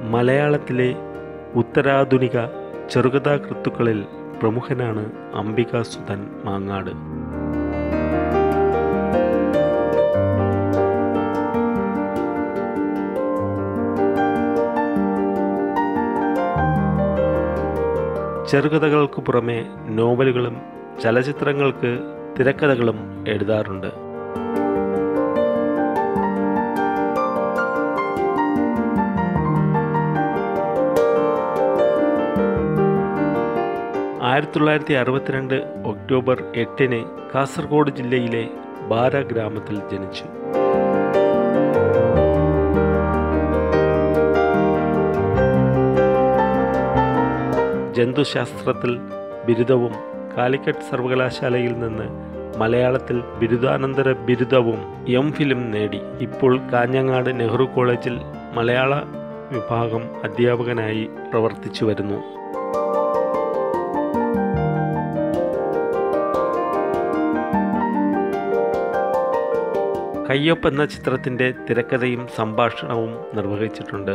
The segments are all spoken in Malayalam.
മലയാളത്തിലെ ഉത്തരാധുനിക ചെറുകഥാകൃത്തുക്കളിൽ പ്രമുഖനാണ് അംബികാസുധൻ മാങ്ങാട് ചെറുകഥകൾക്ക് പുറമെ നോവലുകളും ചലച്ചിത്രങ്ങൾക്ക് തിരക്കഥകളും എഴുതാറുണ്ട് ആയിരത്തി തൊള്ളായിരത്തി അറുപത്തിരണ്ട് ഒക്ടോബർ എട്ടിന് കാസർഗോഡ് ജില്ലയിലെ ബാര ഗ്രാമത്തിൽ ജനിച്ചു ജന്തുശാസ്ത്രത്തിൽ ബിരുദവും കാലിക്കറ്റ് സർവകലാശാലയിൽ നിന്ന് മലയാളത്തിൽ ബിരുദാനന്തര ബിരുദവും എം ഫിലും നേടി ഇപ്പോൾ കാഞ്ഞങ്ങാട് നെഹ്റു കോളേജിൽ മലയാള വിഭാഗം അധ്യാപകനായി പ്രവർത്തിച്ചു വരുന്നു കയ്യൊപ്പ് എന്ന ചിത്രത്തിൻ്റെ തിരക്കഥയും സംഭാഷണവും നിർവഹിച്ചിട്ടുണ്ട്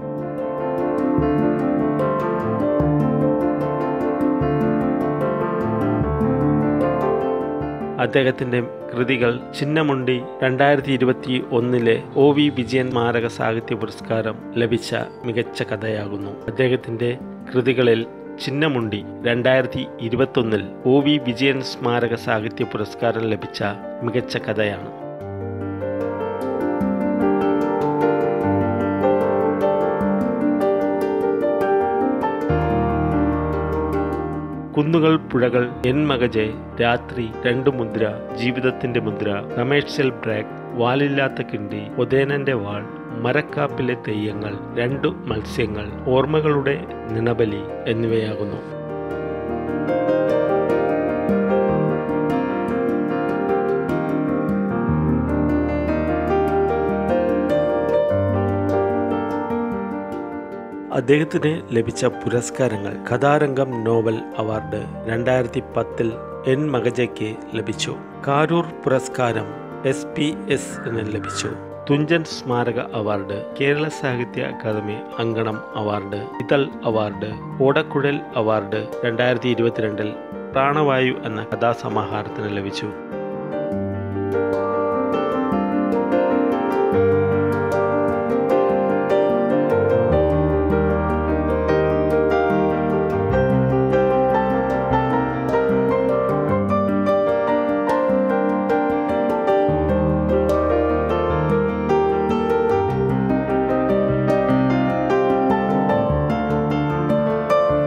അദ്ദേഹത്തിൻ്റെ കൃതികൾ ചിന്നമുണ്ടി രണ്ടായിരത്തി ഇരുപത്തി ഒന്നിലെ ഒ വി വിജയൻ സ്മാരക സാഹിത്യ പുരസ്കാരം ലഭിച്ച മികച്ച കഥയാകുന്നു അദ്ദേഹത്തിൻ്റെ കൃതികളിൽ ചിന്നമുണ്ടി രണ്ടായിരത്തി ഇരുപത്തൊന്നിൽ ഒ വി വിജയൻ സ്മാരക സാഹിത്യ പുരസ്കാരം ലഭിച്ച മികച്ച കഥയാണ് കുന്നുകൾ പുഴകൾ എൻ മകജെ രാത്രി രണ്ട് മുദ്ര ജീവിതത്തിന്റെ മുദ്ര കമേഴ്ഷ്യൽ ബ്രേക്ക് വാലില്ലാത്ത കിണ്ടി ഒതേനന്റെ വാൾ മരക്കാപ്പിലെ തെയ്യങ്ങൾ രണ്ടു മത്സ്യങ്ങൾ ഓർമ്മകളുടെ നിണബലി എന്നിവയാകുന്നു അദ്ദേഹത്തിന് ലഭിച്ച പുരസ്കാരങ്ങൾ കഥാരംഗം നോവൽ അവാർഡ് രണ്ടായിരത്തി പത്തിൽ എൻ മകജയ്ക്ക് ലഭിച്ചു കാരൂർ പുരസ്കാരം എസ് പി എസ് ലഭിച്ചു തുഞ്ചൻ സ്മാരക award Kerala Sahitya Akademi Ankanam award Ithal award Odakkuzhal award രണ്ടായിരത്തി ഇരുപത്തിരണ്ടിൽ പ്രാണവായു എന്ന കഥാസമാഹാരത്തിന് ലഭിച്ചു